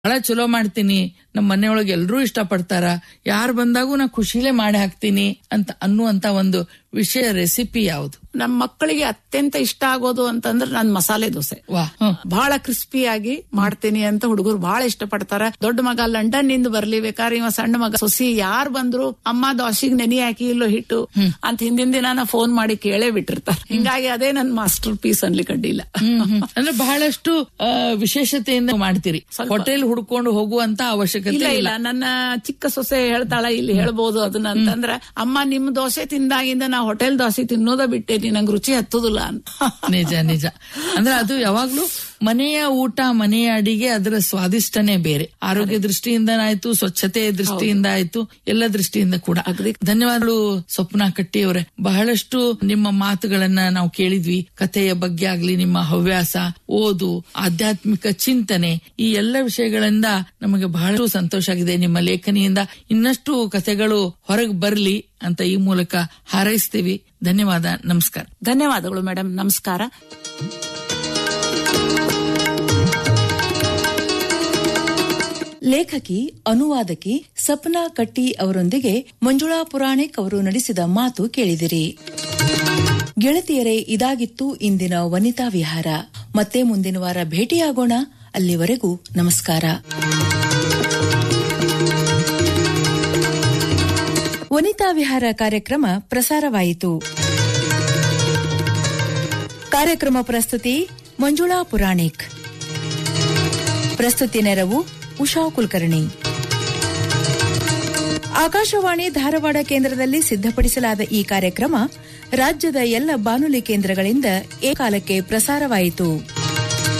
ಬಹಳ ಚಲೋ ಮಾಡ್ತೀನಿ ನಮ್ಮ ಮನೆಯೊಳಗೆ ಎಲ್ರೂ ಇಷ್ಟಪಡ್ತಾರ ಯಾರು ಬಂದಾಗೂ ನಾ ಖುಷಿಲೇ ಮಾಡಿ ಹಾಕ್ತೀನಿ ಅಂತ ಅನ್ನುವಂತ ಒಂದು ವಿಷಯ ರೆಸಿಪಿ ಯಾವುದು ನಮ್ ಮಕ್ಕಳಿಗೆ ಅತ್ಯಂತ ಇಷ್ಟ ಆಗೋದು ಅಂತಂದ್ರೆ ನನ್ ಮಸಾಲೆ ದೋಸೆ ವಾ ಹ್ಮ್. ಬಹಳ ಕ್ರಿಸ್ಪಿಯಾಗಿ ಮಾಡ್ತೀನಿ ಅಂತ ಹುಡುಗರು ಬಹಳ ಇಷ್ಟಪಡ್ತಾರ ದೊಡ್ಡ ಮಗ ಲಂಡನ್ ನಿಂದ ಬರ್ಲಿ ಬೇಕಾದ್ರೆ ಇವ ಸಣ್ಣ ಮಗ ಸೊಸಿ ಯಾರ್ ಬಂದ್ರು ಅಮ್ಮ ದೋಸೆಗ್ ನೆನೆ ಹಾಕಿ ಇಲ್ಲೋ ಹಿಟ್ಟು ಅಂತ ಹಿಂದಿನ ದಿನ ಫೋನ್ ಮಾಡಿ ಕೇಳೇ ಬಿಟ್ಟಿರ್ತಾರೆ ಹಿಂಗಾಗಿ ಅದೇ ನನ್ ಮಾಸ್ಟರ್ ಪೀಸ್ ಅನ್ಲಿ ಕಡ್ಡಿಲ್ಲ ಹ್ಮ್, ಹ್ಮ್. ಅಂದ್ರೆ ಬಹಳಷ್ಟು ಆ, ವಿಶೇಷತೆಯಿಂದ ಮಾಡ್ತೀರಿ ಹೋಟೆಲ್ ಹುಡ್ಕೊಂಡು ಹೋಗುವಂತ ಅವಶ್ಯಕತೆ ಇಲ್ಲ ಇಲ್ಲ ಇಲ್ಲ ನನ್ನ ಚಿಕ್ಕ ಸೊಸೆ ಹೇಳ್ತಾಳ ಇಲ್ಲಿ ಹೇಳ್ಬೋದು ಅದನ್ನ ಅಂತಂದ್ರ ಅಮ್ಮ ನಿಮ್ ದೋಸೆ ತಿಂದಾಗಿಂದ ನಾ ಹೋಟೆಲ್ ದೋಸೆ ತಿನ್ನೋದ ಬಿಟ್ಟೇನಿ ನಂಗೆ ರುಚಿ ಹತ್ತುದಿಲ್ಲ ಅಂತ ನಿಜ ನಿಜ ಅಂದ್ರೆ ಅದು ಯಾವಾಗ್ಲೂ ಮನೆಯ ಊಟ ಮನೆಯ ಅಡಿಗೆ ಅದರ ಸ್ವಾದಿಷ್ಟನೇ ಬೇರೆ ಆರೋಗ್ಯ ದೃಷ್ಟಿಯಿಂದ ಆಯ್ತು ಸ್ವಚ್ಛತೆ ದೃಷ್ಟಿಯಿಂದ ಆಯ್ತು ಎಲ್ಲ ದೃಷ್ಟಿಯಿಂದ ಕೂಡ ಧನ್ಯವಾದಗಳು ಸ್ವಪ್ನ ಕಟ್ಟಿ ಅವರೇ ಬಹಳಷ್ಟು ನಿಮ್ಮ ಮಾತುಗಳನ್ನ ನಾವು ಕೇಳಿದ್ವಿ ಕಥೆಯ ಬಗ್ಗೆ ಆಗ್ಲಿ ನಿಮ್ಮ ಹವ್ಯಾಸ ಓದು ಆಧ್ಯಾತ್ಮಿಕ ಚಿಂತನೆ ಈ ಎಲ್ಲ ವಿಷಯಗಳಿಂದ ನಮಗೆ ಬಹಳಷ್ಟು ಸಂತೋಷ ಆಗಿದೆ ನಿಮ್ಮ ಲೇಖನಿಯಿಂದ ಇನ್ನಷ್ಟು ಕಥೆಗಳು ಹೊರಗೆ ಬರ್ಲಿ ಅಂತ ಈ ಮೂಲಕ ಹಾರೈಸ್ತೀವಿ ಧನ್ಯವಾದ ನಮಸ್ಕಾರ ಧನ್ಯವಾದಗಳು ಮೇಡಮ್ ನಮಸ್ಕಾರ ಲೇಖಕಿ ಅನುವಾದಕಿ ಸಪ್ನಾ ಕಟ್ಟಿ ಅವರೊಂದಿಗೆ ಮಂಜುಳಾ ಪುರಾಣಿಕ್ ಅವರು ನಡೆಸಿದ ಮಾತು ಕೇಳಿದಿರಿ ಗೆಳತಿಯರೇ ಇದಾಗಿತ್ತು ಇಂದಿನ ವನಿತಾ ವಿಹಾರ ಮತ್ತೆ ಮುಂದಿನ ವಾರ ಭೇಟಿಯಾಗೋಣ ಅಲ್ಲಿವರೆಗೂ ನಮಸ್ಕಾರ ವನಿತಾ ವಿಹಾರ ಕಾರ್ಯಕ್ರಮ ಪ್ರಸಾರವಾಯಿತು ಕಾರ್ಯಕ್ರಮ ಪ್ರಸ್ತುತಿ ಮಂಜುಳಾ ಪುರಾಣಿಕ್ ಪ್ರಸ್ತುತಿ ನೆರವು ಉಷಾ ಕುಲಕರ್ಣಿ ಆಕಾಶವಾಣಿ ಧಾರವಾಡ ಕೇಂದ್ರದಲ್ಲಿ ಸಿದ್ಧಪಡಿಸಲಾದ ಈ ಕಾರ್ಯಕ್ರಮ ರಾಜ್ಯದ ಎಲ್ಲ ಬಾನುಲಿ ಕೇಂದ್ರಗಳಿಂದ ಏಕಾಲಕ್ಕೆ ಪ್ರಸಾರವಾಯಿತು